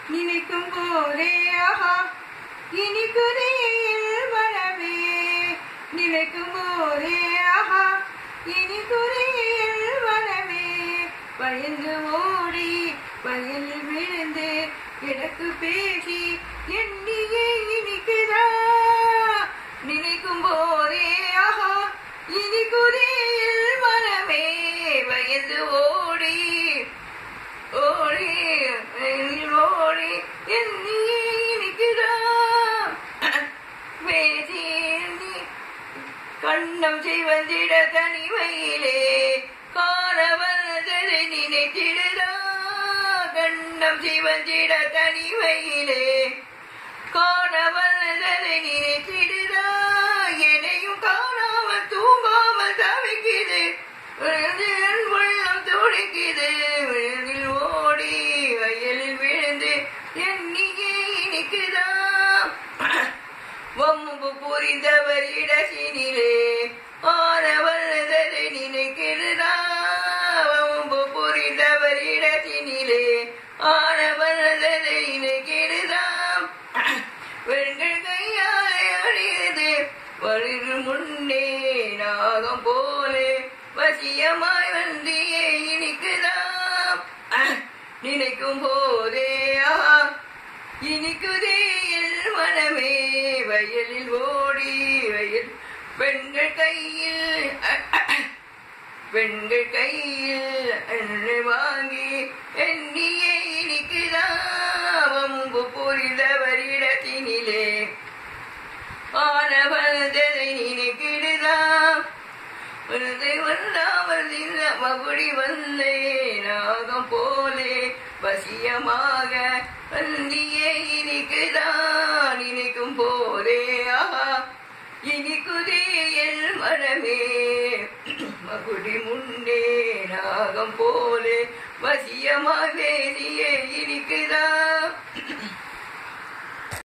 நினைக்கும் போதே ஆஹா இனிக்குதே என் மனமே நினைக்கும் போதே ஆஹா இனிக்குதே என் மனமே பயந்து ஓடி வயலில் விழுந்து எனக்கு பேசி எண்ணியே இனிக்குதா நினைக்கும் போதே ஆஹா இனிக்குதே என் மனமே பயந்து ஓடி ஓடி வயலில் ஓடி எண்ணியே இனிக்குதா பேசி எண்ணி கண்ணம் செய்வந்திட தனிமையிலே காணவனதை நினைத்திடுதா கண்ணம் செய்வந்திட தனிமையிலே காணவனதை நினைத்திடுதா என்னையும் காணாமல் தூங்காமல் தவிக்குது என் உள்ளம் துடிக்குது விழுதில் ஓடி வயலில் விழுந்து எண்ணியே இனிக்குதா வம்பு புரிந்தவர் இடசினிலே ஆனவர்தலை நினைக்கிறதா வம்பு புரிந்தவர் இடத்தினிலே ஆனவர்தலை நினைக்கிறதா பெண்கள் கையாலே அழியது வருது முன்னே நாகம் போலே வசியமாய் வந்தியே இனிக்குதா நினைக்கும் போதே ஆஹா இனிக்குதே என் மனமே வயலில் ஓடி வயல் பெண்கள் கையில் பெண்கள் கையில் என்னை வாங்கி எண்ணியே இனிக்குதா வம்பு புரிந்தவரிடத்தினிலே ஆனவனதை நினைக்கிறதா உனதை வந்தாமல் இல்ல மகுடி வந்தே நாகம் போலே வசியமாக வந்தியே இனிக்குதான் இனிக்கும் போலே ஆஹா இனிக்குதே என் மனமே மகுடி முன்னே நாகம் போலே வசியமாக வேதியே இனிக்குதான்